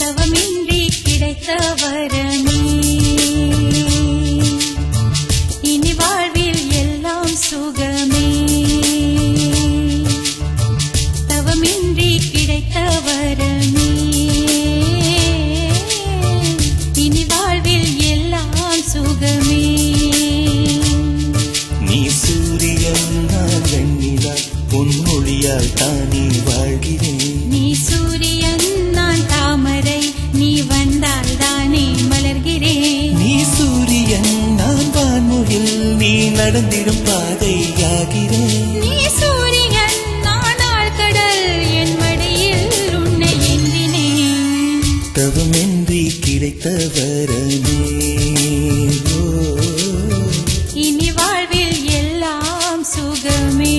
தவமின்றி கிடைத்த வரமே இனி வாழ்வில் எல்லாம் சுகமே தவமின்றி கிடைத்த வரமே இனி வாழ்வில் எல்லாம் சுகமே நீ சூரியன் நான் வெண்ணிலா பொன்மொழியால் தானே வாழ்கிறேன் நீ சூரியன் நான் தாமரை நீ வந்தால் தானே மலர்கிறேன் நீ சூரியன் நான் வான்முகில் நீ நடந்திடும் பாதையாகிறேன் நீ சூரியன் நான் ஆழ்கடல் என் மடியில் உன்னை எண்ணினேன் தவமின்றி கிடைத்த வரமே ஓ, இனி வாழ்வில் எல்லாம் சுகமே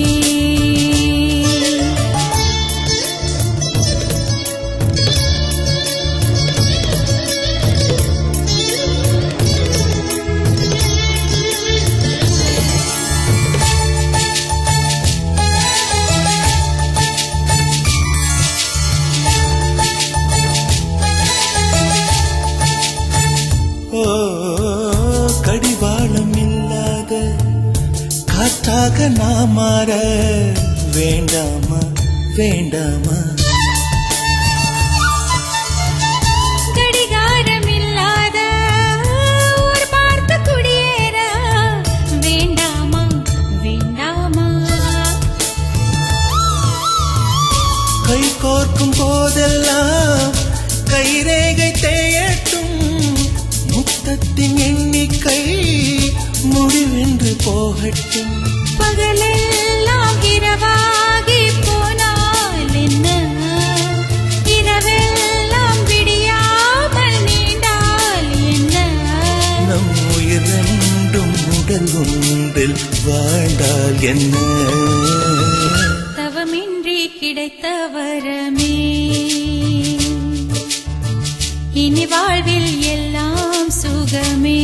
ஓ கடிவாளம் இல்லாத காற்றாக நான் மாற வேண்டாமா வேண்டாமா கடிகாரம் இல்லாத ஊர் பார்த்து குடியேற வேண்டாமா வேண்டாமா கை கோர்க்கும் போதெல்லாம் கைரேகை தேயட்டும் முத்தத்தின் எண்ணிக்கை முடிவென்று போகட்டும் பகலெல்லாம் இரவாகி போனால் என்ன இரவெல்லாம் விடியாமல் நீண்டால் என்ன நம் உயிர் ரெண்டும் உடல் ஒன்றில் வாழ்ந்தால் என்ன தவமின்றி கிடைத்த வரமே இனி வாழ்வில் எல்லாம் சுகமே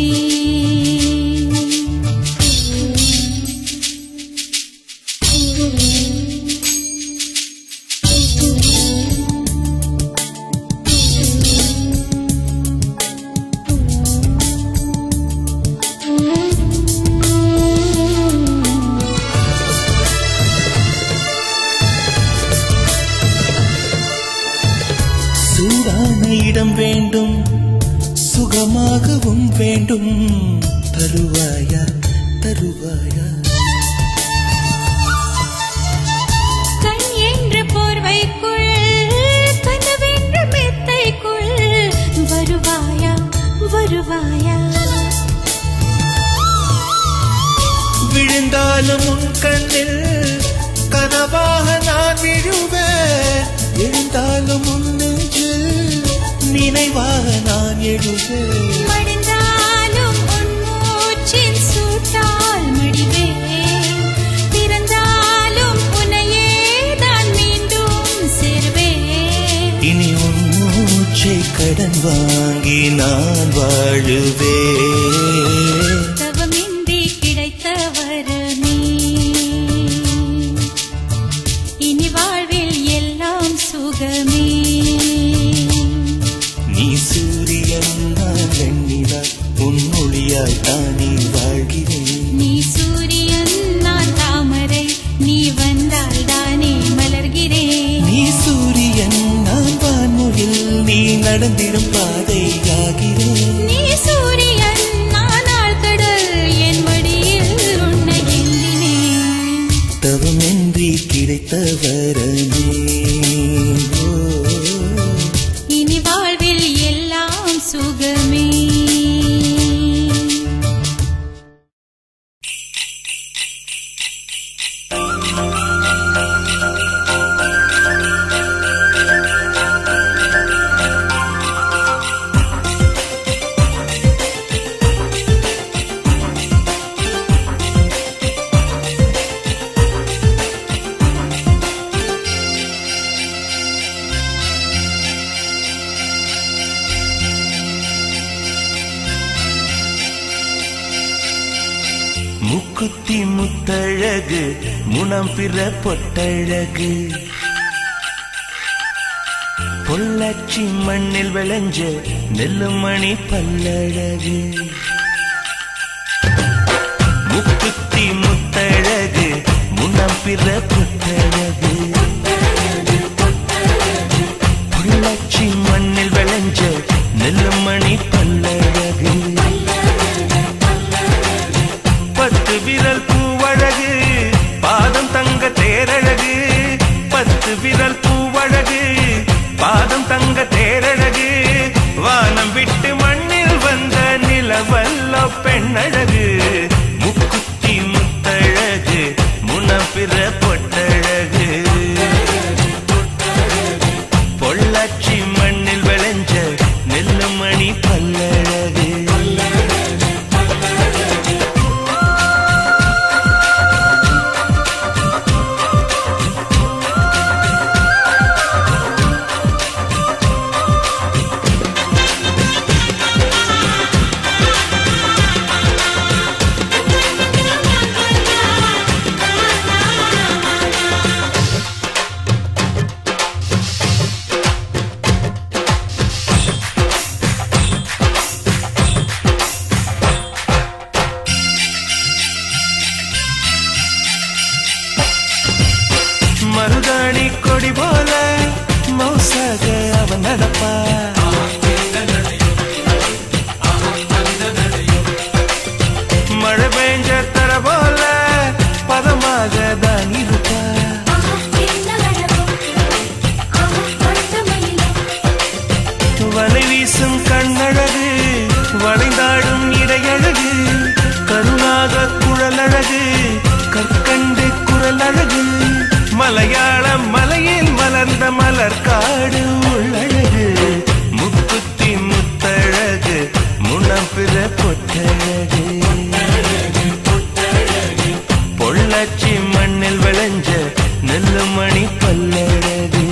சூடான இடம் வேண்டும் சுகமாகவும் வேண்டும் தருவாயா தருவாயா கண் என்ற போர்வைக்குள் கனவென்ற மெத்தைக்குள் வருவாயா வருவாயா விழுந்தாலும் உன் கண்ணில் கனவாக நான் விழுவேன் எழுந்தாலும் உன் நெஞ்சில் நினைவாக நான் எழுவேன் மடிந்தாலும் உன் மூச்சின் சூட்டால் மடிவேன் பிறந்தாலும் உன்னையே தான் மீண்டும் சேர்வேன் இனி உன் மூச்சை கடன் வாங்கி நான் வாழுவேன் தவமின்றி கிடைத்த வரமே இனி வாழ்வில் எல்லாம் சுகமே நீ சூரியன் நான் வெண்ணிலா உன் மொழியால் தானே வாழ்கிறேன் நீ சூரியன் நான் தாமரை நீ வந்தால் தானே மலர்கிறேன் நீ சூரியன் நான் வான்முகில் நீ நடந்திடும் பாதையாகிறேன் நீ சூரியன் நான் ஆழ்கடல் என் மடியில் உன்னை எண்ணினேன் தவமின்றி கிடைத்த வரமே ஓ, இனி வாழ்வில் எல்லாம் சுகமே முக்குத்தி முத்தழகு முனம் பிற பொட்டழகு பொள்ளாச்சி மண்ணில் விளைஞ்ச நெல்லுமணி பல்லழகு முக்குத்தி முத்தழகு முன்னம் பிற புத்தழகு பொள்ளாச்சி மண்ணில் விளைஞ்ச நெல்லுமணி பல்லழகு பத்து விரல் பூவழகு பாதம் தங்க தேரழகு பத்து விரல் பூவழகு பாதம் தங்க தேரழகு வானம் விட்டு மண்ணில் வந்த நிலவல்ல பெண்ணழகு முக்குத்தி முத்தழகு முனப்பிற பொட்டழகு பொள்ளாச்சி மண்ணில் விளைஞ்ச நெல்லுமணி பல்லழகு மருதாணி கொடி போல மௌசாக அவன் நடப்பா மழை பெஞ்ச தர போல பதமாக தான் இருப்பா வலை வீசும் கண்ணழகு வளைந்தாடும் இடையழகு கருணாக குழலழகு கற்கண்டு குரலழகு மலையாள மலையில் மலர்ந்த மலர் காடு உள்ளழகு முக்குத்தி முத்தழகு முனப்பிற பொட்டழகு பொள்ளாச்சி மண்ணில் விளைஞ்ச நெல்லுமணி பல்லழகு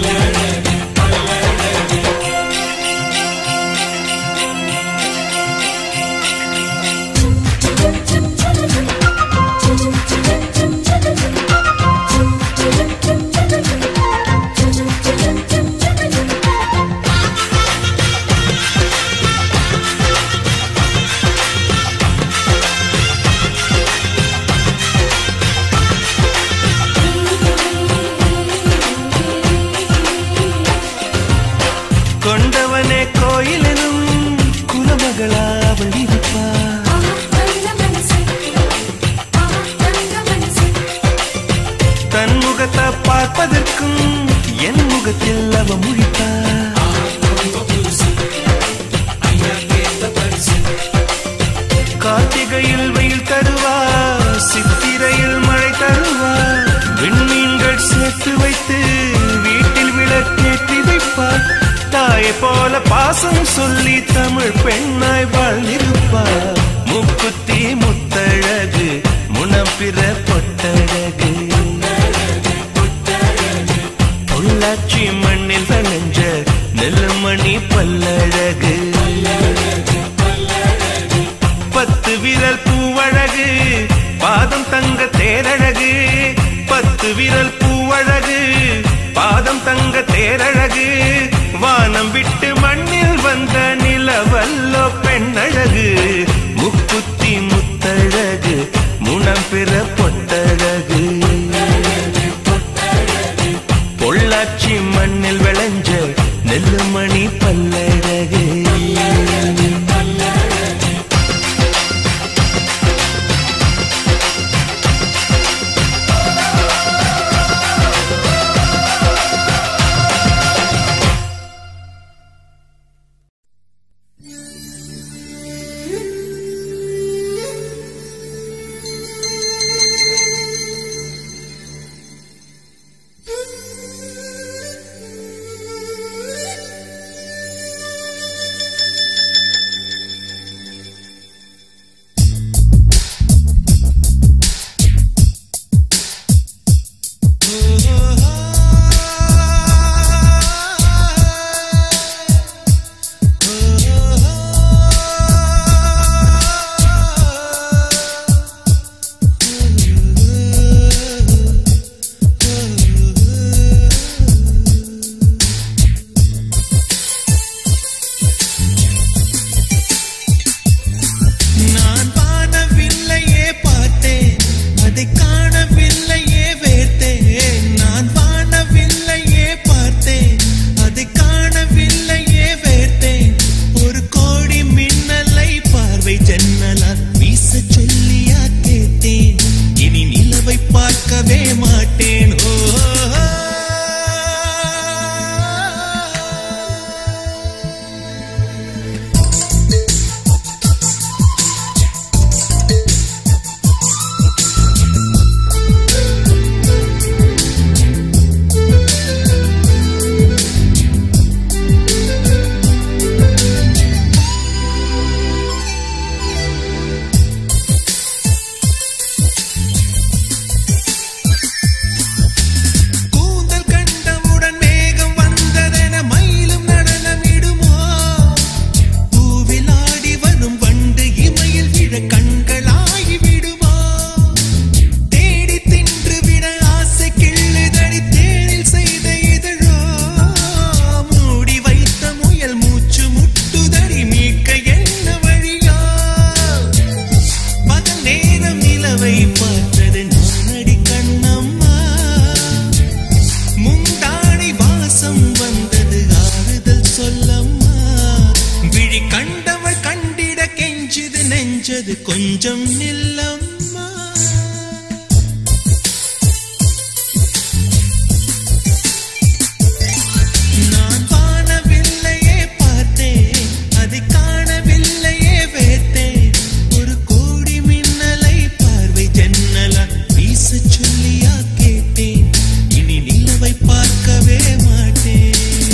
கொண்டவனே கோயிலிலும் குலமகளா அவள் இருப்பா தன் முகத்தை பார்ப்பதற்கும் என் முகத்தில் அவ முழிப்பா கார்த்திகையில் வெயில் தருவா சித்திரையில் மழை தருவா விண்மீன்கள் சேர்த்து வைத்து வீட்டில் விளக்கேற்றி வைப்பார் தாயை போல பாசம் சொல்லி தமிழ் பெண்ணாய் வாழ்ந்திருப்பார் முக்குத்தி முத்தழகு முனப்பிற பொட்டழகு பொள்ளாச்சி மண்ணில் விளைஞ்ச நெல்லுமணி பல்லழகு பத்து விரல் பூவழகு பாதம் தங்க தேரழகு பத்து விரல் பூவழகு பாதம் தங்க தேரழகு வானம் விட்டு மண்ணில் வந்த நிலவல்லோ பெண்ணழகு முக்குத்தி முத்தழகு முனம் பிற பொட்டழகு பொள்ளாச்சி மண்ணில் விளைஞ்ச நெல்லுமணி பல்லழகு Thank you. நெஞ்சது கொஞ்சம் நில்லம்மா நான் வானவில்லையே பார்த்தேன் அதை காணவில்லையே வேத்தேன் ஒரு கோடி மின்னலை பார்வை ஜன்னலா வீச சொல்லியா கேட்டேன் இனி நிலவை பார்க்கவே மாட்டேன்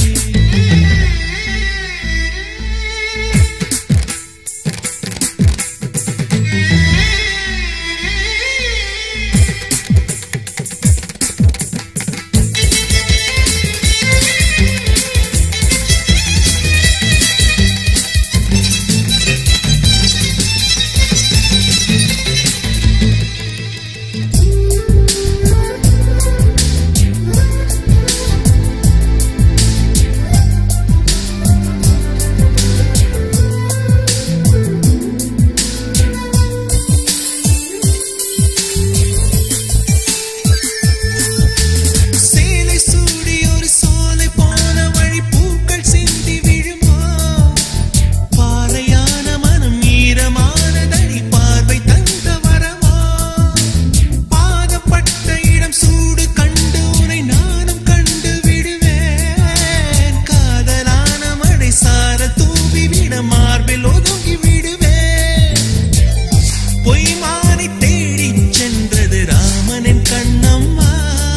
சேலை சூடி ஒரு சோலை போன வழி பூக்கள் சிந்தி விழுமா பாறையான மனம் ஈரமானதடி பார்வை தந்த வரமா பாதப்பட்ட இடம் சூடு கண்டு உனை நானும் கண்டு விடுவேன் காதலான மழை சார தூவி விட மார்பில் ஒதுங்கி விடுவேன் பொய்மானை தேடிச் சென்றது ராமனின் கண்ணம்மா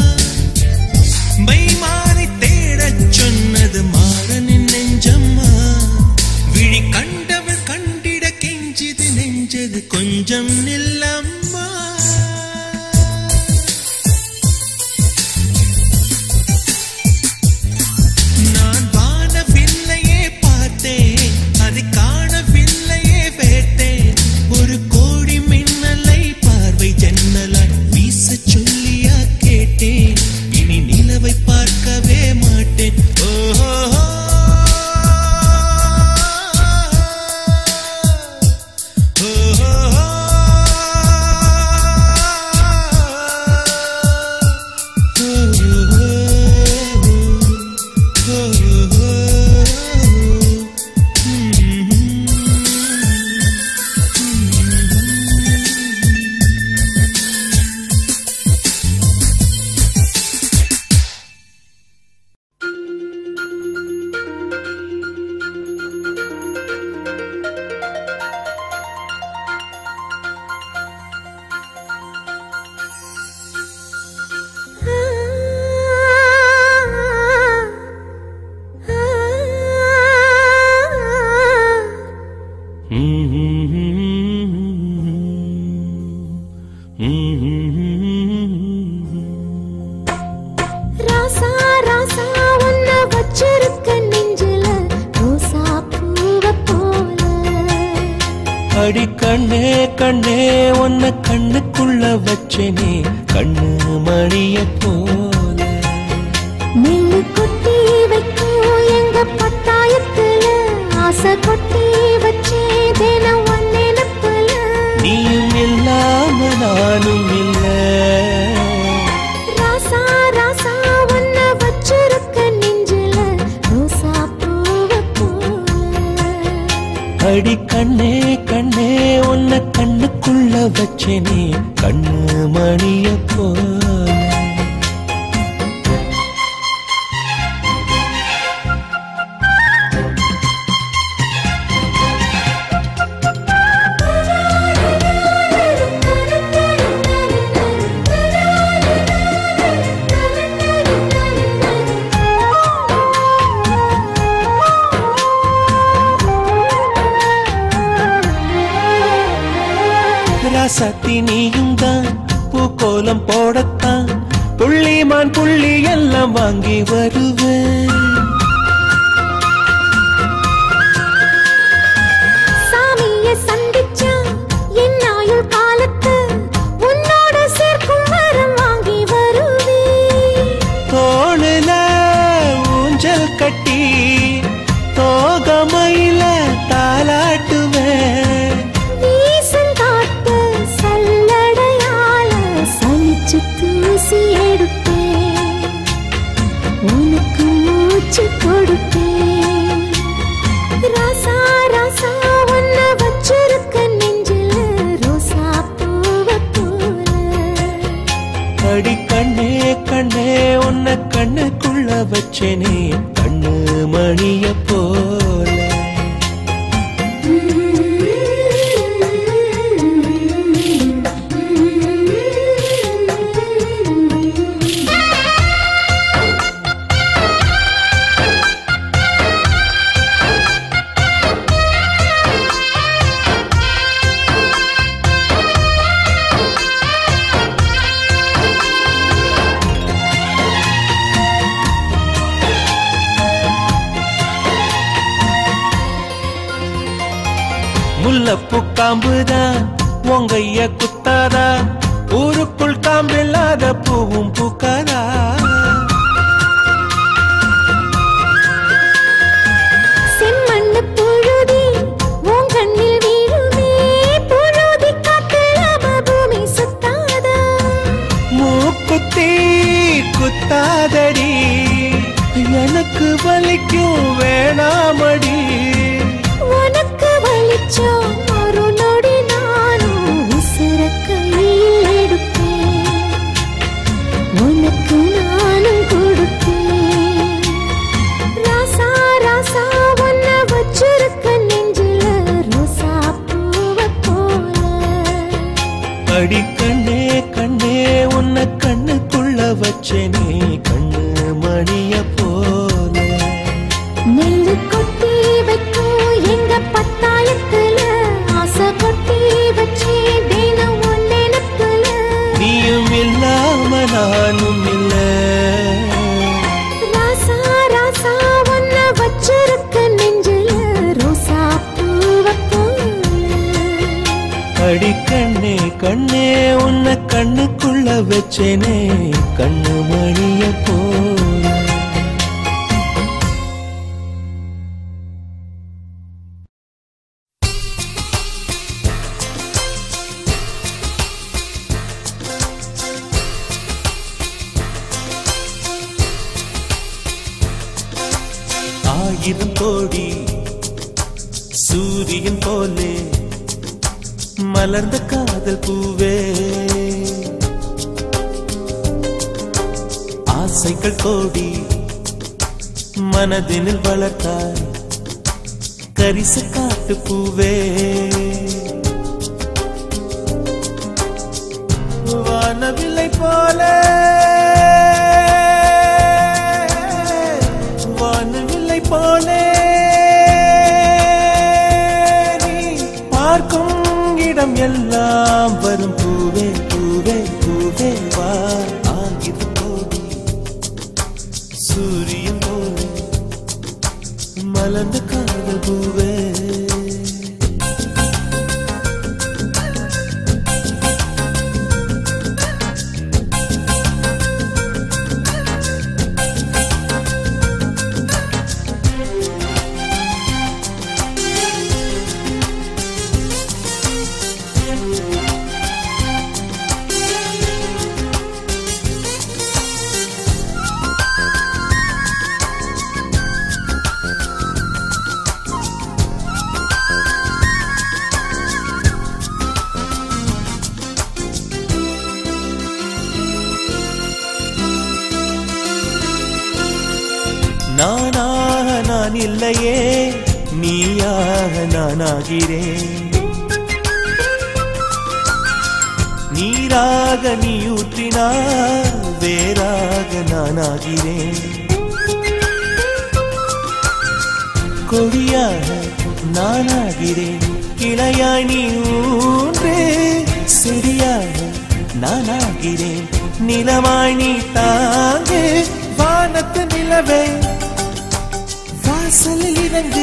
மைமானை தேடச் சொன்னது மாறனின் நெஞ்சம்மா விழி கண்டவள் கண்டிட கெஞ்சிது நெஞ்சது கொஞ்சம் நில்லம்மா நான் வானவில்லையே பார்த்தேன் அதை காணவில்லையே வேட்டேன் ஒரு கோடி மின்னலை பார்வை ஜன்னலாய் வீச சொல்லியா கேட்டேன் இனி நிலவை பார்க்கவே மாட்டேன் ஓஹோ ராசா ராசா உன்ன வச்சிருக்க நெஞ்சில ரோசா பூவ போல அடி கண்ணே கண்ணே உன்னை கண்ணுக்குள்ள வச்சனே கண்ணு மணிய போல நெல்லு கொட்டி வைக்கும் எங்க பட்டாயத்துல ஆசை கொட்டி வச்சே தினம் ஒன் நினப்புல நீயும் இல்லாம நானும் இல்ல ராசா ராசா உன்ன வச்சிருக்க நெஞ்சில ரோசா பூவ போல அடி கண்ணே கண்ணே உன்னை கண்ணுக்குள்ள வச்சனே கண்ணு மணிய போல ராசாத்தி நீயும் தான் பூக்கோலம் போடத்தான் புள்ளிமான் புள்ளி எல்லாம் வாங்கி வருவேன் சாமிய சந்திச்சா என் ஆயுள் காலத்து உன்னோட சேர்க்கும் வரம் வாங்கி வருவேன் தோளுல ஊஞ்சல் கட்டி தோகமையில தாலாட்டுவேன் வீசும் காத்து சல்லடையால சலிச்சு தூசி எடுப்பேன் உனக்கு மூச்சு முல்லப்பூ காம்புதான் உங்கைய குத்தாதா ஊருக்குள் காம்பில்லாத பூவும் பூக்காதா செம்மண்ணு புழுதி உன் கண்ணில் வீழுமே புழுதி காத்துல பூமி சுத்தாதா மூக்குத்தி குத்தாதடி எனக்கு வலிக்கும் வேணாமடி உனக்கு வலிச்சோம் ஒரு நொடி நானும் உசுர கையில் எடுப்பேன் உனக்கு நானும் கொடுப்பேன் ராசா ராசா ஒன்ன வச்சிருக்க நெஞ்சில ரோசா பூவ போல அடி கண்ணே கண்ணே உன்னை கண்ணுக்குள்ள வச்சேனே கண்ணு மணிய போல நெல்லு கொட்டி வைக்கும் எங்க பத்தாயத்துல ஆசை கொட்டி வச்சே தினம் உன் நினப்புல நீயும் இல்லாம நானும் இல்ல ராசா ராசா ஒன்ன வச்சிருக்க நெஞ்சில ரோசா பூவ போல அடி கண்ணே கண்ணே உன்னை கண்ணுக்குள்ள வச்சேனே கண்ணு மணிய போல ஆயிரம் கோடி சூரியன் போலே மலர்ந்த காதல் பூவே ஆசைகள் கோடி மனதினில் வளர்த்தாய் கரிச காட்டு பூவே வானவில்லை போல வானவில்லை போலே நீ பார்க்கும் இடம் எல்லாம் வரும் பூவே பூவே பூவே வா ஆகிது போடி சூரியன் போலே மலர்ந்த காதல் பூவே நானாக நான் இல்லையே நீயாக நானாகிறேன் நீராக நீ ஊற்றினால் வேறாக நானாகிறேன் கொடியாக நானாகிறேன் கிளையாய் நீ ஊன்று செடியாக நானாகிறேன் நிலமாய் நீ தாங்கு வானத்து நிலவே வாசலில் இறங்கு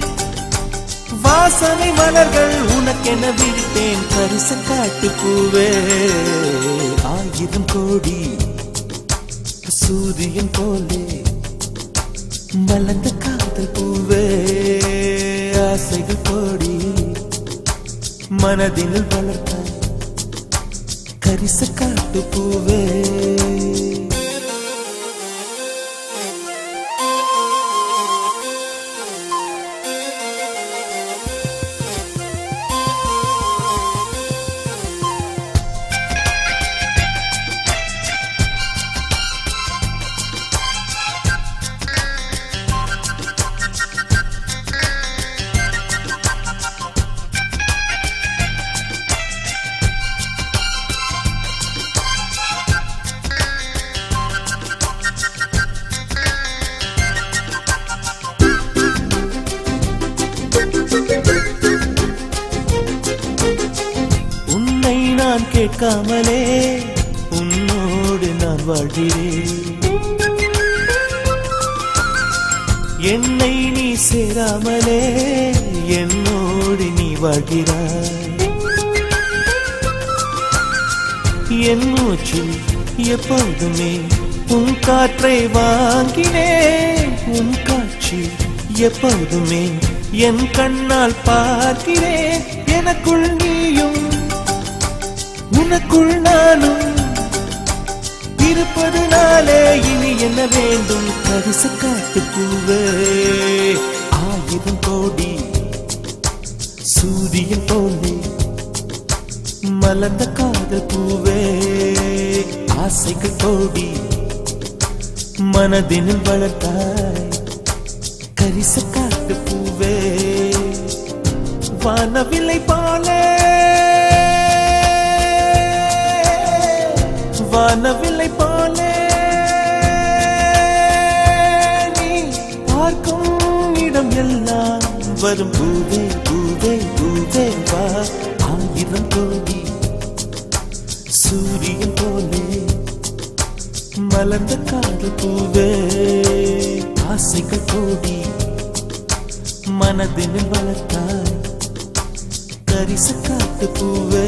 வாசனை மலர்கள் உனக்கென விரித்தேன் பரிச காட்டு பூவே ஆயிரம் கோடி சூரியன் போலே மலர்ந்த காதல் பூவே ஆசைகள் கோடி மனதினில் வளர்த்த கரிச காட்டு பூவே உன்னை நான் கேட்காமலே உன்னோடு நான் வாழ்கிறேன் என்னை நீ சேராமலே என்னோடு நீ வாழ்கிறாய் என் மூச்சில் எப்பொழுதுமே உன் காற்றை வாங்கினேன் உன் காட்சி எப்பொழுதுமே என் கண்ணால் பார்க்கிறேன் எனக்குள் நீயும் உனக்குள் நானும் இருப்பதுனாலே இனி என்ன வேண்டும் பரிசு காட்டு பூவே ஆயிரம் கோடி சூரியன் போலே மலர்ந்த காதல் பூவே ஆசைகள் கோடி மனதினில் வளர்த்தாய் கரிச காட்டு பூவே வானவில்லை போலே வானவில்லை போலே நீ பார்க்கும் இடம் எல்லாம் வரும் பூவே பூவே பூவே வா ஆயிரம் கோடி சூரியன் போலே மலர்ந்த காதல் பூவே ஆசைகள் கோடி மனதினில் வளர்த்தாய் கரிச காட்டு பூவே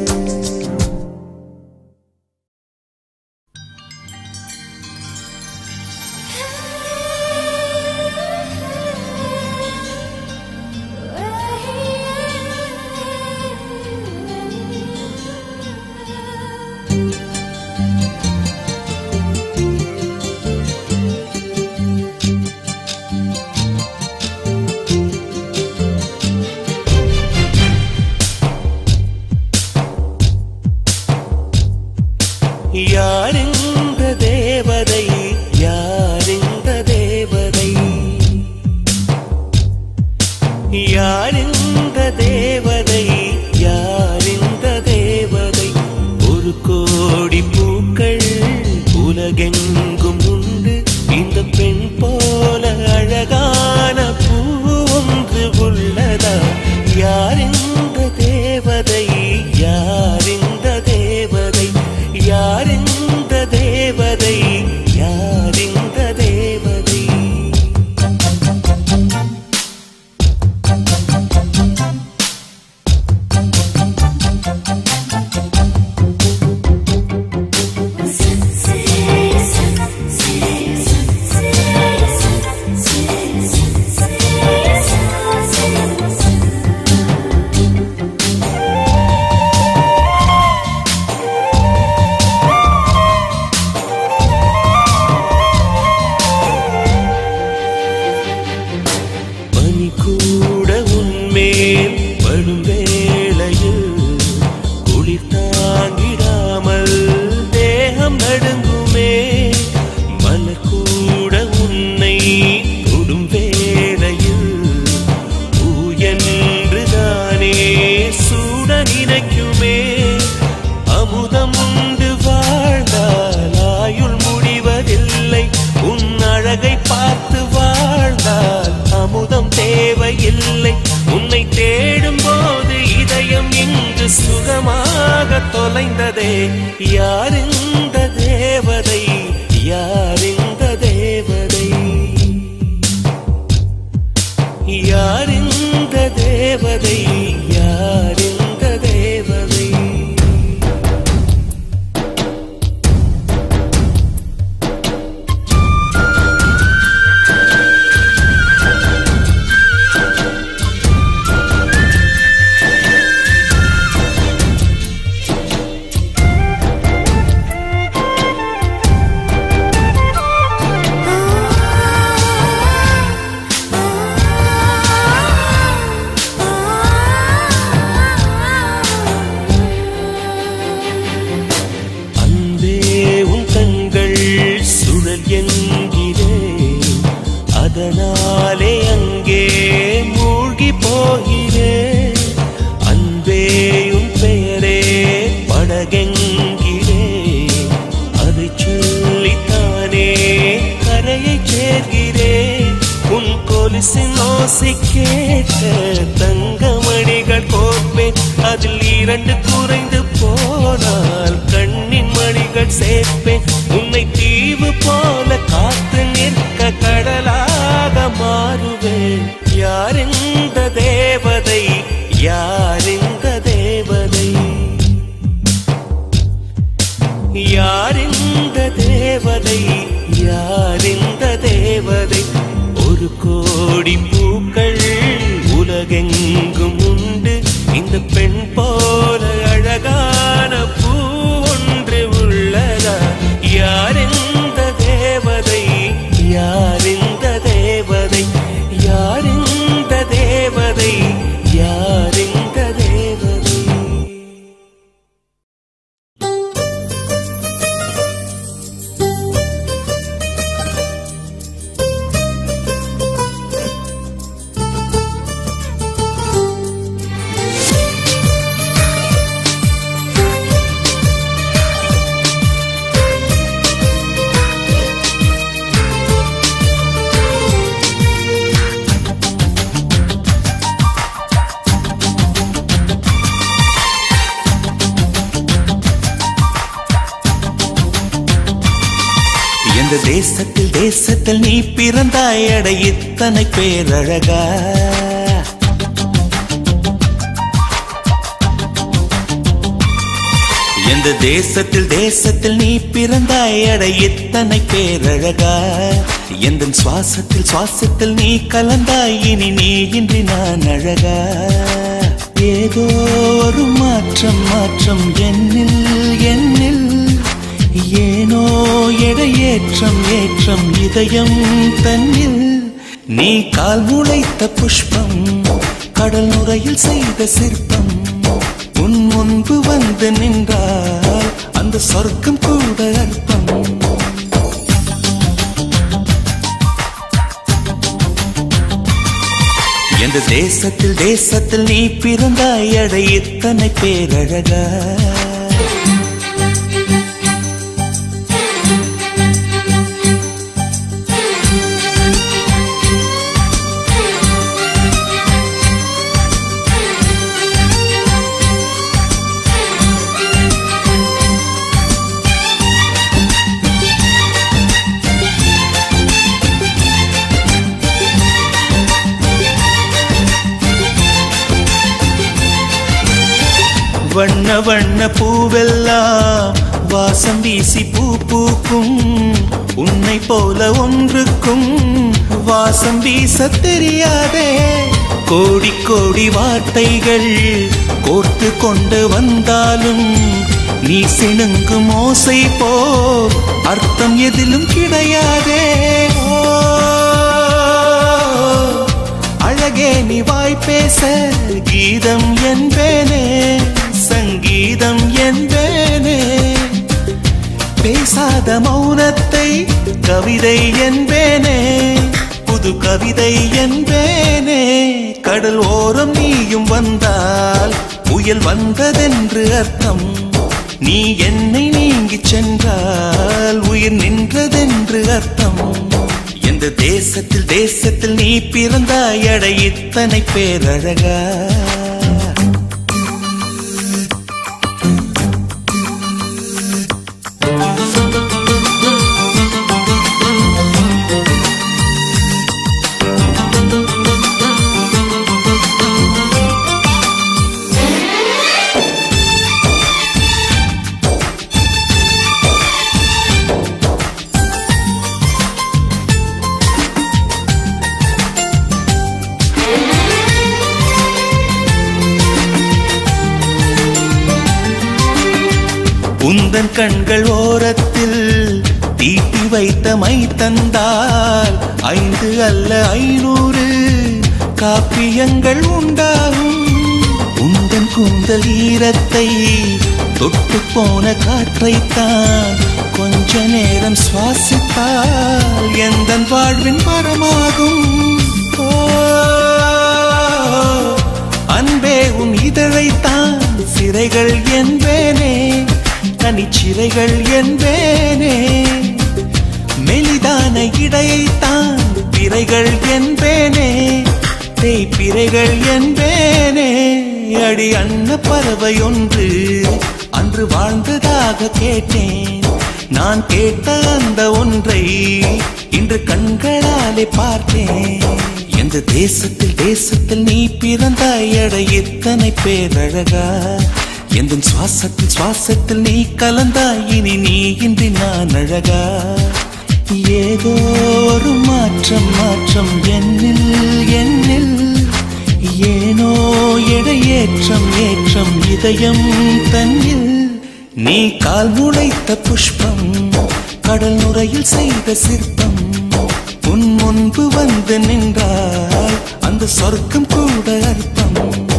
யாரிந்த தேவதை யாரிந்த தேவதை யாரிந்த தேவதை யாரிந்த தேவதை ஒரு கோடி பூக்கள் உலகெங்கும் உண்டு இந்த பெண் போல அழகான பூ ஒன்று உள்ளதா யாரிந்த தேவதை யாரிந்த தேவதை யாரிந்த தேவதை யாரிந்த தேவதை பனி கூட உன்மேல் படும் வேளையில் குளிர் தாங்கிடாமல் தேகம் நடுங்குமே மலர் கூட உன்னை தொடும் வேளையில் பூ என்றுதானே சூட நினைக்குமே அமுதம் உண்டு வாழ்ந்தால் ஆயுள் முடிவதில்லை உன் அழகை பார்த்து வாழ்ந்தால் அமுதம் தேவையில்லை உன்னை தேடும் போது இதயம் இங்கு சுகமாக தொலைந்ததே யாரிந்த தேவதை யாரிந்த தேவதை யாரிந்த தேவதை யாரிந்த தேவதை அன்பே உன் கண்கள் சுழல் என்கிறே அதனாலே அங்கே மூழ்கி போகிறேன் அன்பே உன் பெயரே படகெங்கிறே அதை சொல்லித்தானே கரையை சேர்கிறேன் உன் கொலுசின் ஓசை கேட்ட தங்கமணிகள் கோர்ப்பேன் அதில் இரண்டு குறைந்து போனால் கண்ணின் மணிகள் சேர்ப்பேன் உன்னை தீவு போல காத்து நிற்க கடலாக மாறுவேன் யார் இந்த தேவதை யார் இந்த தேவதை யார் இந்த தேவதை யார் இந்த தேவதை ஒரு கோடி பூக்கள் உலகெங்கும் உண்டு இந்த பெண் போல அழகான பூ ஒன்று உள்ளதா யார் இந்த தேவதை யார் இந்த தேவதை யார் இந்த தேவதை யார் இந்த தேவதை எந்த தேசத்தில் தேசத்தில் நீ பிறந்தாய் அட இத்தனை பேரழகா எந்த தேசத்தில் தேசத்தில் நீ பிறந்தாய் அட இத்தனை பேரழகா எந்த சுவாசத்தில் சுவாசத்தில் நீ கலந்தாய் இனி நீ இன்றி நான் அழகா ஏதோ ஒரு மாற்றம் மாற்றம் என்னில் என்னில் ஏனோ எடையேற்றம் ஏற்றம் இதயம் தன்னில் நீ கால் முளைத்த புஷ்பம் கடல் நுரையில் செய்த சிற்பம் உன் முன்பு வந்து நின்றால் அந்த சொர்க்கம் கூட அர்த்தம் எந்த தேசத்தில் தேசத்தில் நீ பிறந்தாய் அட இத்தனை பேரழகா வண்ண வண்ண பூவெல்லாம் வாசம் வீசி பூ பூக்கும் உன்னை போல ஒன்றுக்கும் வாசம் வீச தெரியாதே கோடி கோடி வார்த்தைகள் கோர்த்து கொண்டு வந்தாலும் நீ சிணுங்கும் ஓசை போ அர்த்தம் எதிலும் கிடையாதே ஓ அழகே நீ வாய் பேச கீதம் என்பேனே சங்கீதம் என்பேனே பேசாத மௌனத்தை கவிதை என்பேனே புது கவிதை என்பேனே கடல் ஓரம் நீயும் வந்தால் புயல் வந்ததென்று அர்த்தம் நீ என்னை நீங்கிச் சென்றால் உயிர் நின்றதென்று அர்த்தம் எந்த தேசத்தில் தேசத்தில் நீ பிறந்தாய் அட இத்தனை பேரழகா உந்தன் கண்கள் ஓரத்தில் தீட்டி வைத்த மை தந்தால் ஐந்து அல்ல ஐநூறு காப்பியங்கள் உண்டாகும் உந்தன் கூந்தல் ஈரத்தை தொட்டு போன காற்றைத்தான் கொஞ்ச நேரம் சுவாசித்தால் எந்த வாழ்வின் மரமாகும் ஓ அன்பே உன் இதழைத்தான் சிறைகள் என்பேனே தனிச்சிறைகள் என்பேனே மெலிதான இடையைத்தான் பிறைகள் என்பேனே தேய்பிறைகள் என்பேனே அடி அன்ன பறவை ஒன்று அன்று வாழ்ந்ததாக கேட்டேன் நான் கேட்ட அந்த ஒன்றை இன்று கண்களாலே பார்த்தேன் எந்த தேசத்தில் தேசத்தில் நீ பிறந்தாய் அட இத்தனை பேரழகா எந்த சுவாசத்தில் சுவாசத்தில் நீ கலந்தாய் இனி நீ இன்றி நான் அழகா ஏதோ ஒரு மாற்றம் மாற்றம் என்னில் என்னில் ஏனோ எடையேற்றம் ஏற்றம் இதயம் தன்னில் நீ கால் முளைத்த புஷ்பம் கடல் நுரையில் செய்த சிற்பம் உன் முன்பு வந்து நின்றால் அந்த சொர்க்கம் கூட அர்த்தம்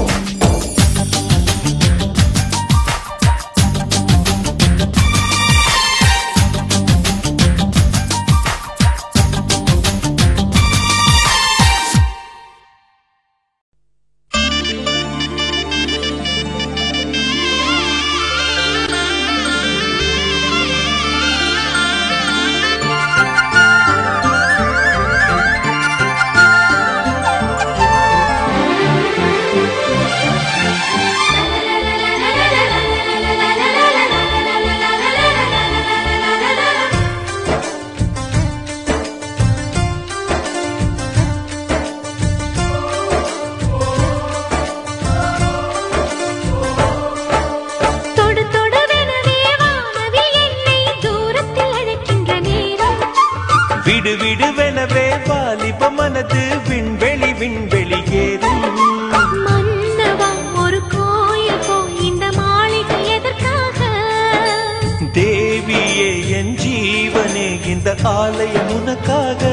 தொடு தொடுவெனவே வானவில் என்னை தூரத்தில் அழைக்கின்ற நேரம் விடு விடுவெனவே வாலிப மனது விண்வெளி விண்வெளி ஏறும் மன்னவா ஒரு கோயில் போய் இந்த மாளிகை எதற்காக தேவியே என் ஜீவனே இந்த ஆலயம் உனக்காக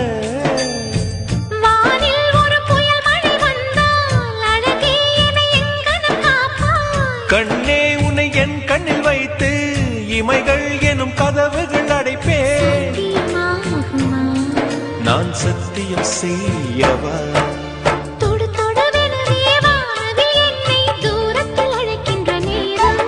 வானில் ஒரு புயல் மழை வந்தால் அழகே என்னை எங்கனம் காப்பாய் கண்ணே உன்னை என் கண்ணில் வைத்து இமைகள் எனும் கதவுகள் அடைப்பேன் தீமாகுமா? நான் சத்தியம் செய்யவா தொடு தொடுவெனவே வானவில் என்னை தூரத்தில் அழைக்கின்ற நேரம்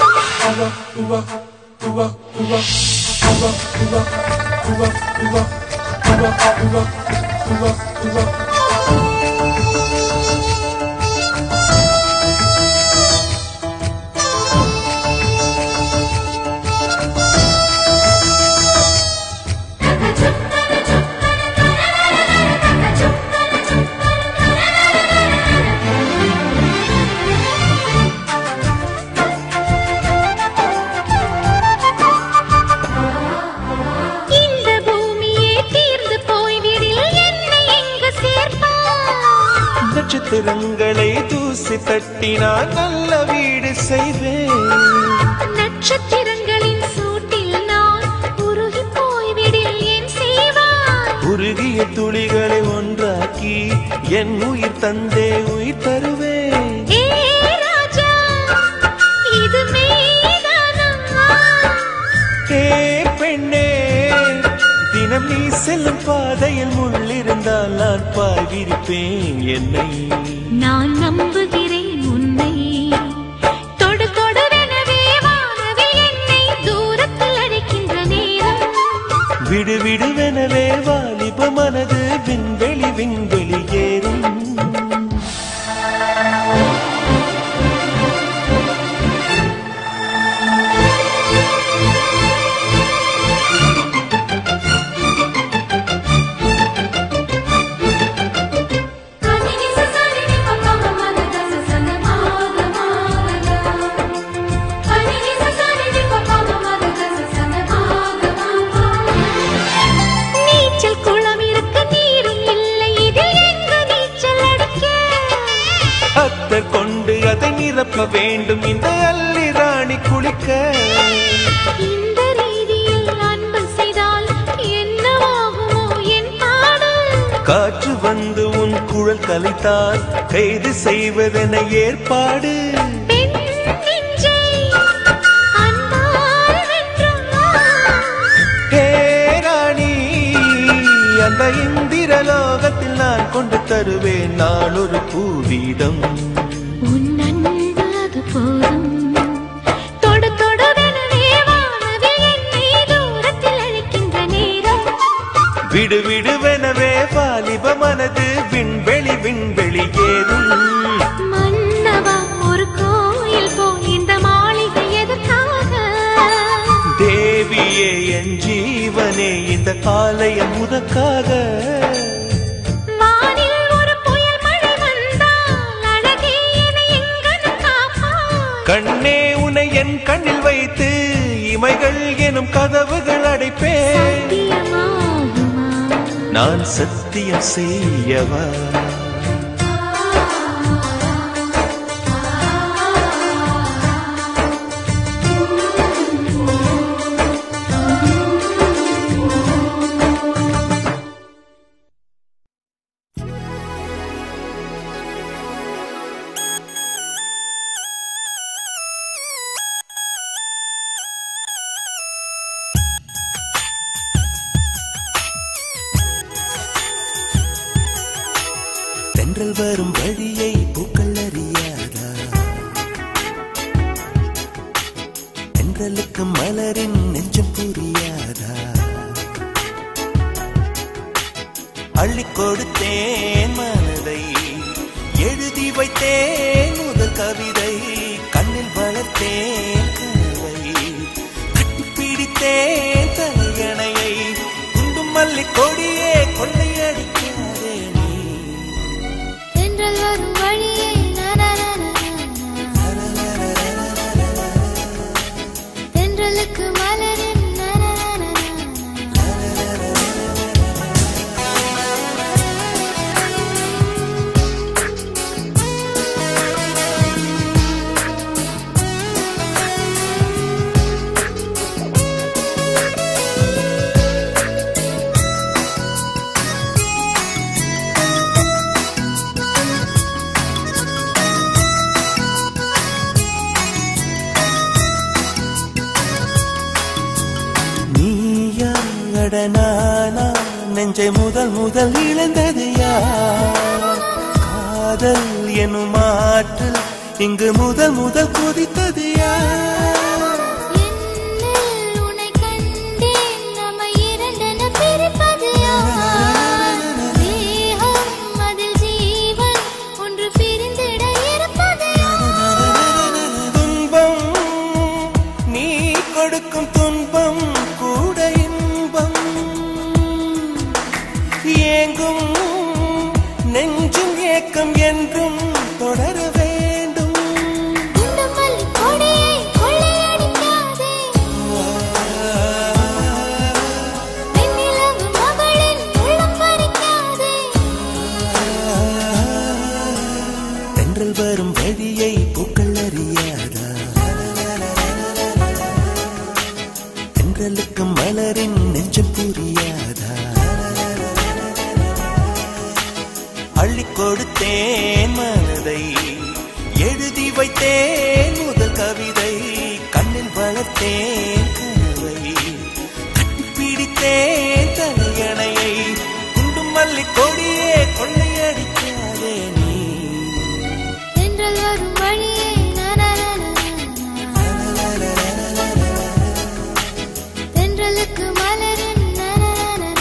இந்த பூமியே தீர்ந்து போய்விடில் என்னை எங்கு சேர்ப்பாய் நட்சத்திரங்களை தூசி தட்டினால் நல்ல வீடு செய்வேன் நட்சத்திரங்களின் சூட்டில் நான் உருகி போய்விடில் என் செய்வாய் உருகிய துளிகளை ஒன்றாக்கி என் உயிர் தந்தே உயிர் தருவேன் ஏ ராஜா இது மெய்தானா ஏ பெண்ணே தினம் நீ செல்லும் பாதையில் முள்ளிருந்தால் நான் பாய்விருப்பேன் என்னை நான் நம்புகிறேன் உன்னை தொடு தொடுவெனவே வானவில் என்னை தூரத்தில் அழைக்கின்ற நேரம் விடு விடுவெனவே வாலிப மனது விண்வெளி விண்வெளி ஏறும் நீச்சல் குளம் இருக்க நீரும் இல்லை இதில் எங்கு நீச்சல் அடிக்க அத்தர் கொண்டு அதை நிரப்ப வேண்டும் இந்த அல்லி ராணி குளிக்க இந்த ரீதியில் அன்பு செய்தால் என்னவாகுமோ என் பாடல் காற்று வந்து உன் குழல் கலைத்தால் கைது செய்வதென ஏற்பாடு பெண் நெஞ்சை அன்பால் வென்றாய். ஹே ராணி அந்த இந்திரலோகத்தில் நான் கொண்டு தருவேன் நாளொரு பூவீதம் உன் அன்பு அது போதும் தொடு தொடுவெனவே வானவில் என்னை தூரத்தில் அழைக்கின்ற நேரம் விடு விடுவெனவே வாலிப மனது விண்வெளி விண்வெளி ஏறும் மன்னவா ஒரு கோயில் போய் இந்த மாளிகை எதற்காக தேவியே என் ஜீவனே இந்த ஆலயம் உனக்காக வானில் ஒரு புயல் மழை கண்ணே உனை என் கண்ணில் வைத்து இமைகள் எனும் கதவுகள் அடைப்பேன் சாத்தியமாகுமா நான் சத்தியம் செய்யவா தென்றல் வரும் வழியை பூக்கள் அறியாதா தென்றலுக்கு மலரின் நெஞ்சம் புரியாதா அள்ளி கொடுத்தேன் மனதை எழுதி வைத்தேன் முதல் கவிதை கண்ணில் வளர்த்தேன் கனவை கட்டிப்பிடித்தேன் தலையணையை குண்டும் மல்லி கொடியே கொள்ளையடிக்காதே நீ தென்றல் வரும் வழியை நனநனநன. தென்றலுக்கு மலரின் நனநனநன. நீயா அட நானா நெஞ்சை முதல் முதல் இழந்தது யார் காதல் எனும் ஆற்றல் இங்கு முதல் முதல் கொதித்தது யார் என்னில் உன்னை கண்டேன், நம்மை இரண்டென பிரிப்பது யார்? தேகம் அதில் ஜீவன் ஒன்று பிரிந்திட இருப்பது யார்? துன்பம் நீ கொடுக்கும் துன்பம் கூட இன்பம் ஏங்கும் நெஞ்சும் ஏக்கம் என்றும் தொடர வேண்டும் குண்டு மல்லி கொடியை கொள்ளையடிக்காதே. வெண்ணிலவு மகளின் உள்ளம் பறிக்காதே. தென்றல் வரும் வழியை பூக்கள் அறியாதா தென்றலுக்கு மலரின் நெஞ்சம் புரியாதா அள்ளி கொடுத்தேன் மனதை எழுதி வைத்தேன் முதல் கவிதை கண்ணில் வளர்த்தேன் கனவை கட்டிப்பிடித்தேன் தலையணையை குண்டும் மல்லி கொடியே கொள்ளையடிக்காதே நீ தென்றல் வரும் வழியை நனநனநன. தென்றலுக்கு மலரின் நனநனநன.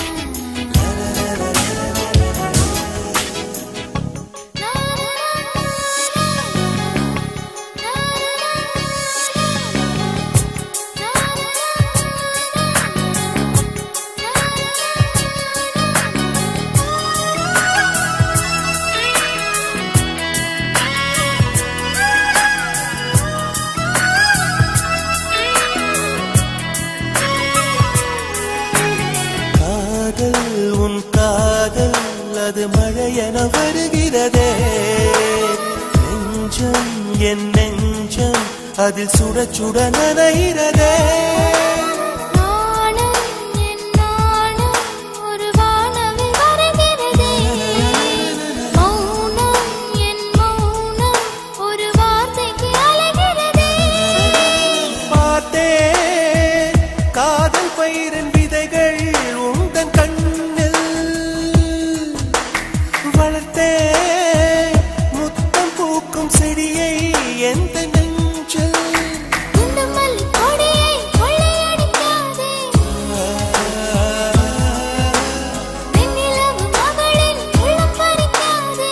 காதல் உன் காதல் அது மழையென வருகிறதே நெஞ்சம் என் நெஞ்சம் அதில் சுட சுட நனைகிறதே நாணம் என் நாணம் ஒரு வானவில் வருகிறதே மௌனம் என் மௌனம் ஒரு வார்த்தைக்கு அலைகிறதே பார்த்தேன் காதல் பயிரின் விதைகள் உந்தன் கண்ணில் வளர்த்தேன் முத்தம் பூக்கும் செடியை எந்த நெஞ்சில் குண்டு மல்லி கொடியை கொள்ளையடிக்காதே வெண்ணிலவு மகளின் உள்ளம் பறிக்காதே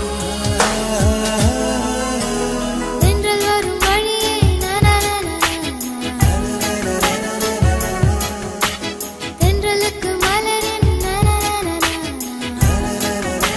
தென்றல் வரும் வழியை நனநனநன. தென்றலுக்கு மலரின் நனநனநன.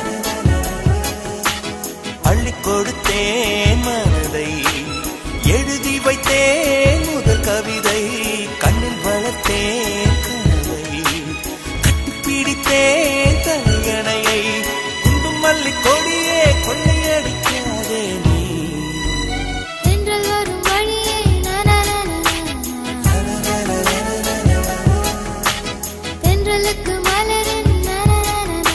அள்ளி கொடுத்தேன் மனதை எழுதி வைத்தேன் முதல் கவிதை கண்ணில் வளர்த்தேன் கனவை கட்டிப்பிடித்தேன் தலையணையை குண்டும் மல்லி கொடியே கொள்ளையடிக்காதே நீ தென்றல் வரும் வழியே நனனனனன. தென்றலுக்கு மலரின் நனனனனன.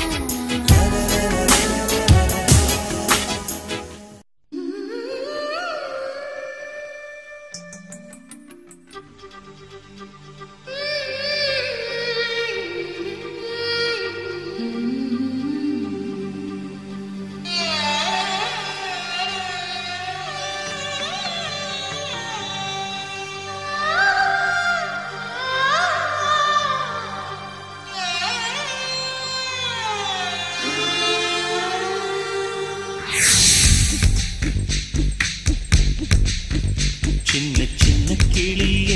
சின்ன சின்ன கிளியே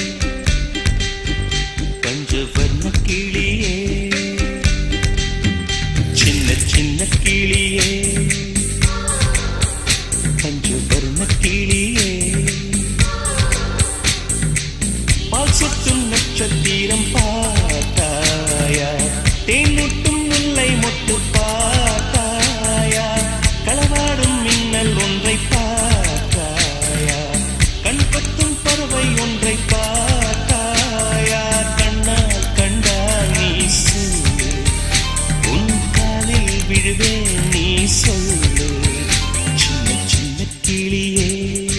பஞ்சவர்ண கிளியே சின்ன சின்ன கிளியே பஞ்சவர்ண கிளியே பால் சுற்றும் நட்சத்திரம் பார்த்தாயா தேன் முட்டும் முல்லை மொட்டு பார்த்தாயா களவாடும் மின்னல் ஒன்றை பார்த்தாயா கண் பத்தும் பறவை ஒன்றை பார்த்தாயா கண்ணால் கண்டால் நீ சொல்லு உன் காலில் விழுவேன் நீ சொல்லு சின்ன சின்ன கிளியே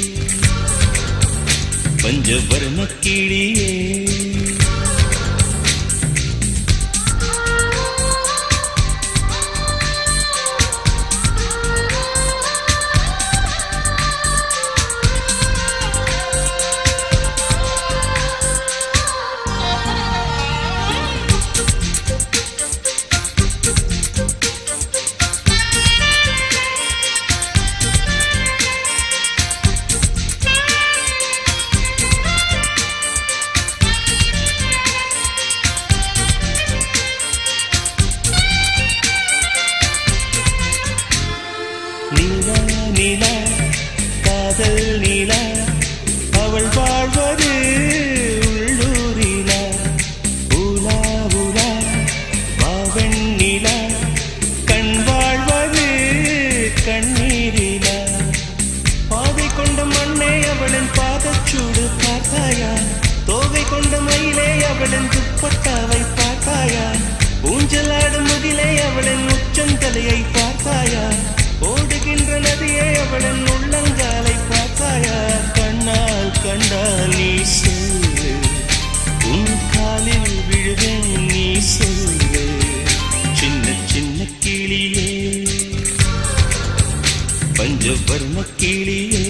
பஞ்சவர்ண கிளியே நிலா நிலா காதல் நிலா அவள் வாழ்வது உள்ளூரிலா உலா உலா வாவன் நிலா கண் வாழ்வது கண்ணீரிலா பாதை கொண்ட மண்ணே அவளின் பாதச்சூடு பார்த்தாயா தோகை கொண்ட மயிலே அவளின் துப்பட்டாவை பார்த்தாயா ஊஞ்சலாடும் முகிலே அவளின் உச்சந்தலையை பார்த்தாயா ஓடுகின்ற நதியே அவளின் உள்ளங்காலை பார்த்தாயா கண்ணால் கண்டால் நீ சொல்லு உன் காலில் விழுவேன் நீ சொல்லு சின்ன சின்ன கிளியே பஞ்சவர்ண கிளியே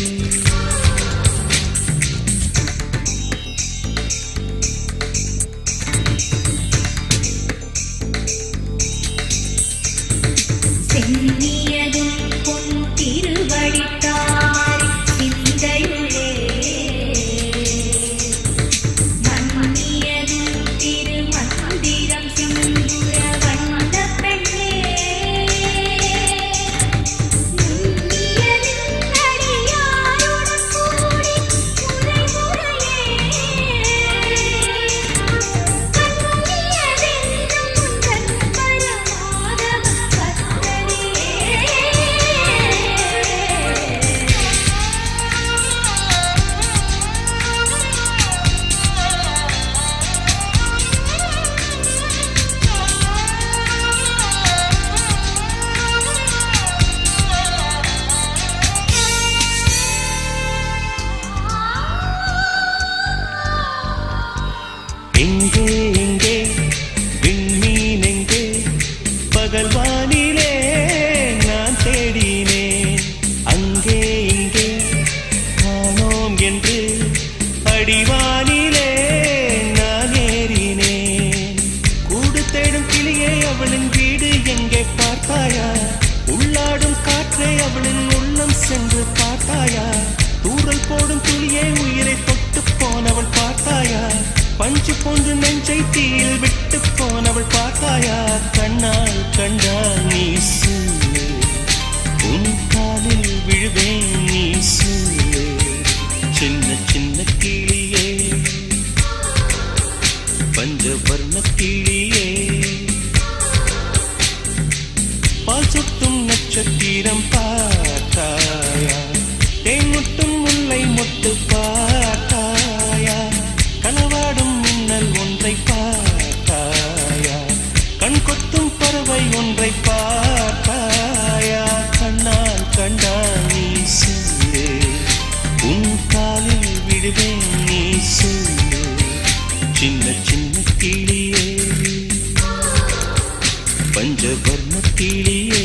சென்னியதும் பொன் திருவடித்தாரி சிந்தையுளே மன்னியதும் திருமந்திரம் சிந்துர வந்த பெண்ணே நுண்ணியதும் அடியாருடன் கூடி முறை முறையே கண்ணியதென்றும் உந்தன் பரமாதவ எங்கே எங்கே விண்மீன் எங்கே பகல் வானிலே நான் தேடினேன் அங்கே இங்கே காணோம் என்று அடிவானிலே நான் ஏறினேன் கூடு தேடும் கிளியே அவளின் வீடு எங்கே பார்த்தாயா உள்ளாடும் காற்றே அவளின் உள்ளம் சென்று பார்த்தாயா தூறல் போடும் துளியே உயிரை தொட்டு போனவள் பார்த்தாயா பஞ்சு போன்று நெஞ்சை தீயில் விட்டு போனவள் பார்த்தாயா கண்ணால் கண்டால் நீ சொல்லு உன் காலில் விழுவேன் நீ சொல்லு தொட்டு பார்த்தாயா கனவாடும் மின்னல் ஒன்றை பார்த்தாயா கண் கொத்தும் பறவை ஒன்றை பார்த்தாயா கண்ணால் கண்டால் நீ சொல்லு உன் காலில் விடுவேன் நீ சொல்லு சின்ன சின்ன கிளியே பஞ்சவர்ண கிளியே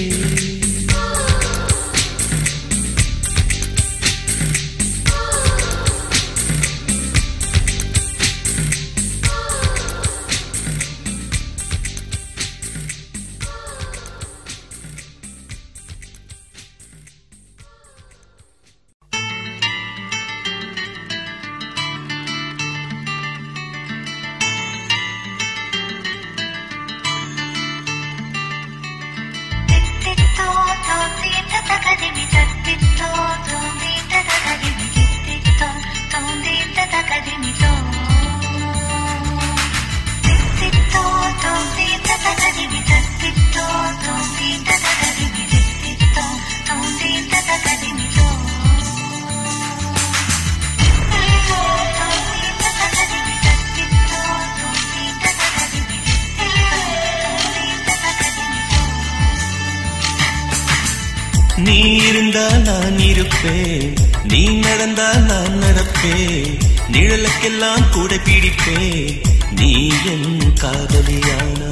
நீ இருந்தா நான் இருப்பேன் நீ நடந்தா நான் நடப்பேன் நிழலுக்கெல்லாம் கூட பிடிப்பேன் நீ என் காதலியானா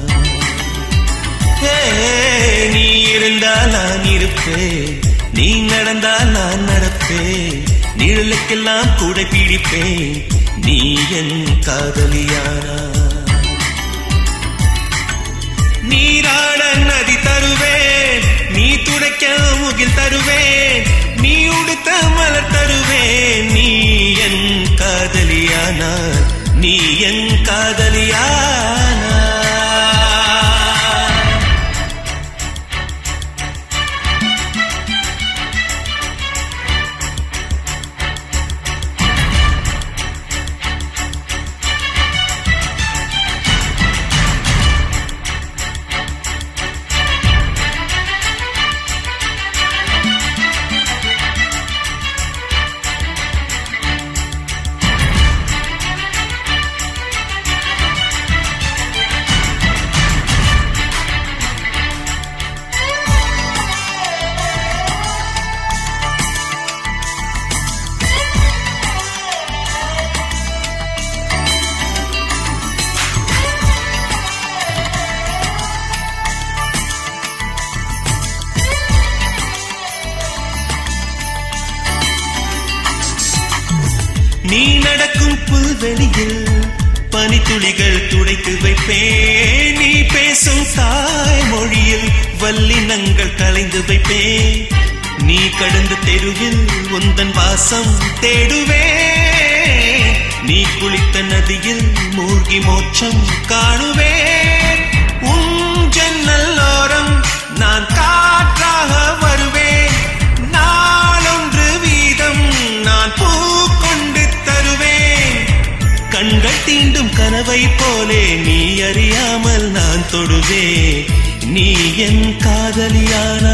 ஹே, நீ இருந்தா நான் இருப்பேன் நீ நடந்தா நான் நடப்பேன் நிழலுக்கெல்லாம் கூட பிடிப்பேன் நீ என் காதலியானா நீராட நதி தருவேன் நீ துடைக்க முகில் தருவேன் நீ உடுத்த மலர் தருவேன் நீ என் காதலியானா நீ என் காதலியானா நீ நடக்கும் புல்வெளியில் பனித்துளிகள் துடைத்து வைப்பேன் நீ பேசும் தாய்மொழியில் வல்லினங்கள் கலைந்து வைப்பேன் நீ கடந்த தெருவில் உந்தன் வாசம் தேடுவேன் நீ குளித்த நதியில் மூழ்கி மோட்சம் காணுவேன் உன் ஜன்னல் ஓரம் நான் காற்றாக வருவேன் நாளொன்று வீதம் நான் பூ கொண்டு தருவேன் கண்கள் தீண்டும் கனவை போலே நீ அறியாமல் நான் தொடுவேன் நீ என் காதலியானா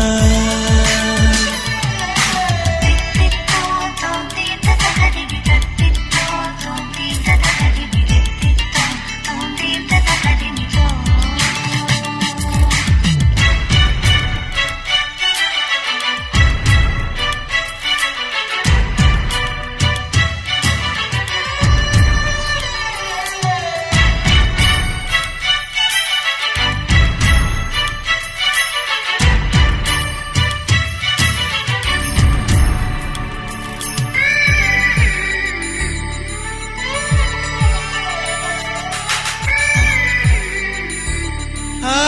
ஆ,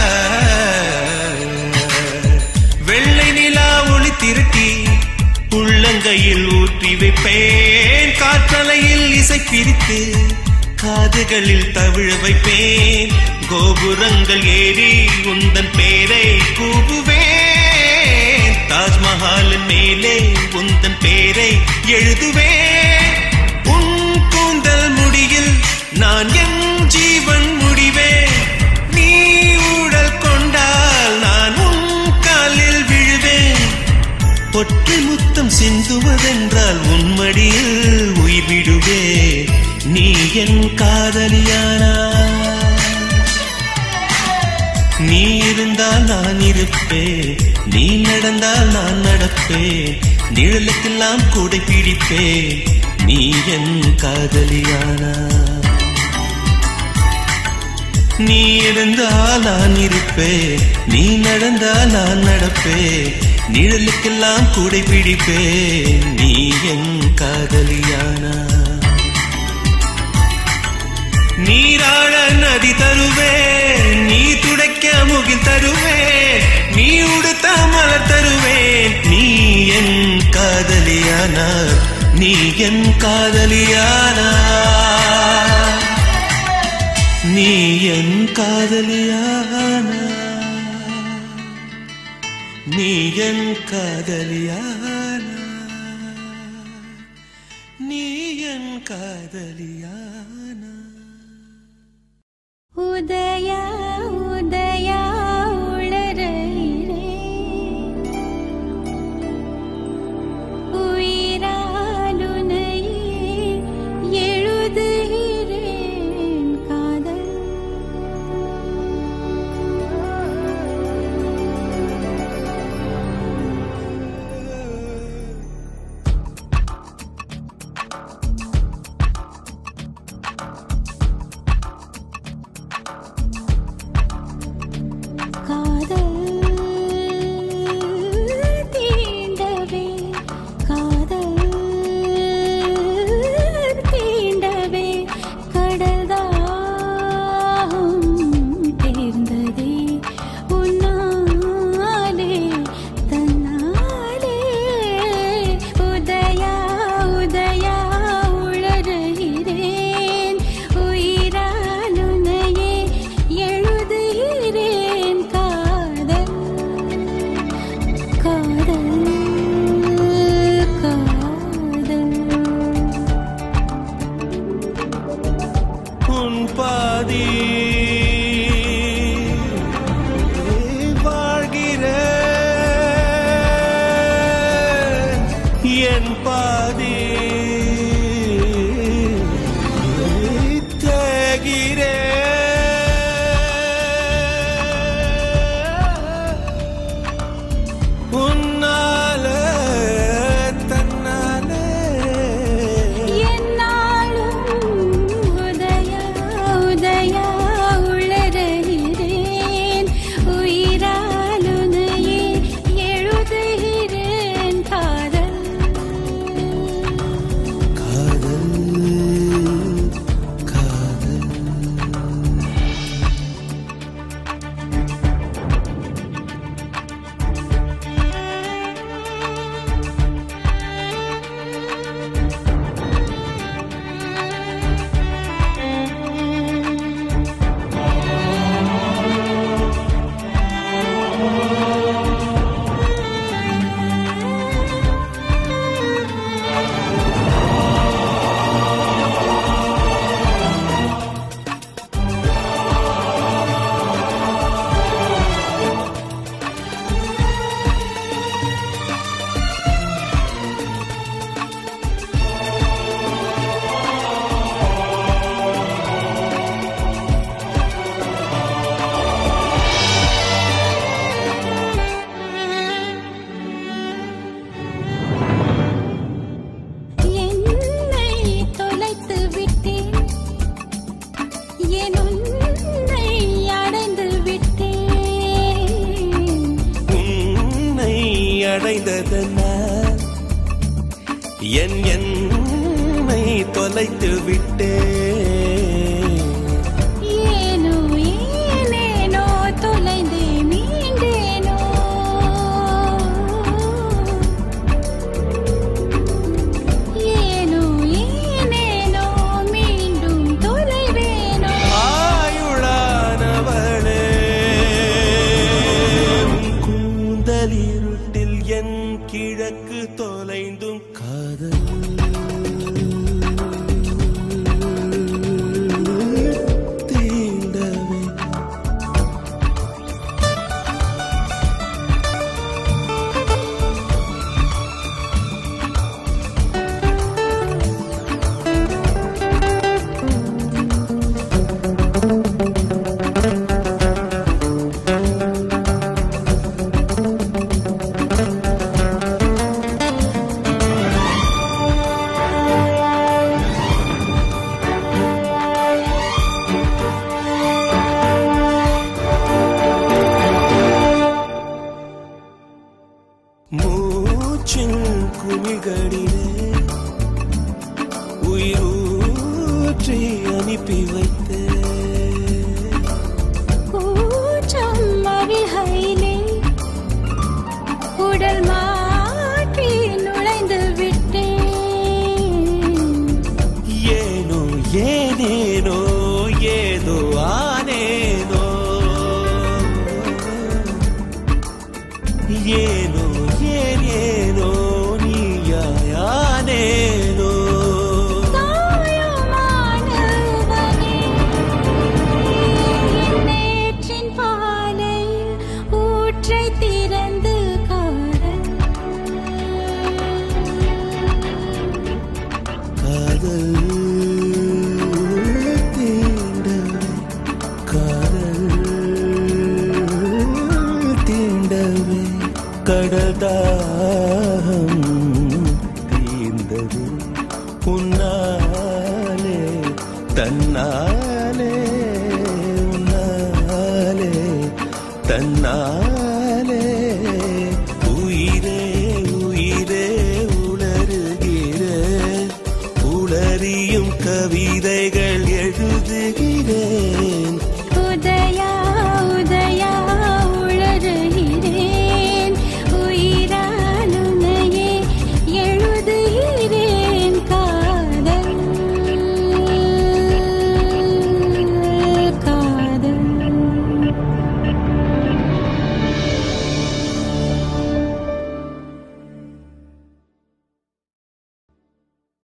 வெள்ளை நிலா ஒளி திருட்டி உள்ளங்கையில் ஊற்றி வைப்பேன் காற்றலையில் இசை பிரித்து காதுகளில் தவிழ வைப்பேன் கோபுரங்கள் ஏறி உந்தன் பேரை கூவுவேன் தாஜ்மஹாலின் மேலே உந்தன் பேரை எழுதுவேன் உன் கூந்தல் முடியில் நான் என் ஜீவன் முடிவேன் நீ ஊடல் கொண்டால் நான் உன் காலில் விழுவேன் ஒற்றை முத்தம் சிந்துவதென்றால் உன்மடியில் உயிர் விடுவே நீ என் காதலியானா நீ இருந்தால் நான் இருப்பேன் நீ நடந்தால் நான் நடப்பேன் நிழலுக்கெல்லாம் கூடை பிடிப்பேன் நீ என் காதலியானா நீ இருந்தால் நான் இருப்பேன் நீ நடந்தால் நான் நடப்பேன் நிழலுக்கெல்லாம் கூடை பிடிப்பேன் நீ என் காதலியானா நீராழ நதி தருவே நீ துடைக்க முகில் தருவே நீ உடுத்த மலர் தருவேன் நீ என் காதலியானா நீ என் காதலியானா நீ என் காதலியானா நீ என் காதலியானா நீ என் காதலியானா உதய உதய உளரையிலே உயிராலுனையே எழுதுகிறேன் காதல் காதல் தீண்டவே காதல் தீண்டவே கடல் தாகம் தேர்ந்ததே உன்னாலே தன்னாலே உதயா உதயா உளறுகிறேன் உயிராலுனையே எழுதுகிறேன் காதல் காதல் காதல் உன் பாதி வாழ்கிறேன் என் பாதி தேகிறேன் உன்னால தன்னாலே என்னாலும் உதயா உதயா உளறுகிறேன் உயிராலுனையே எழுதுகிறேன் காதல் காதல் காதல் என்னை தொலைத்து விட்டேன் என் உன்னை அடைந்து விட்டேன் உன்னை அடைந்ததனால் என் என்னை தொலைத்து விட்டேன் ஏனோ ஏனேனோ தொலைந்தே மீண்டேனோ ஏனோ ஏனேனோ மீண்டும் தொலைவேனோ ஆயுளானவளே உன் கூந்தலிருட்டில் என் கிழக்கு தொலைந்தும் காதல் தீண்டவே மூச்சின் குமிழ்களிலே உயிர் ஊற்றி அனுப்பி வைத்தேன்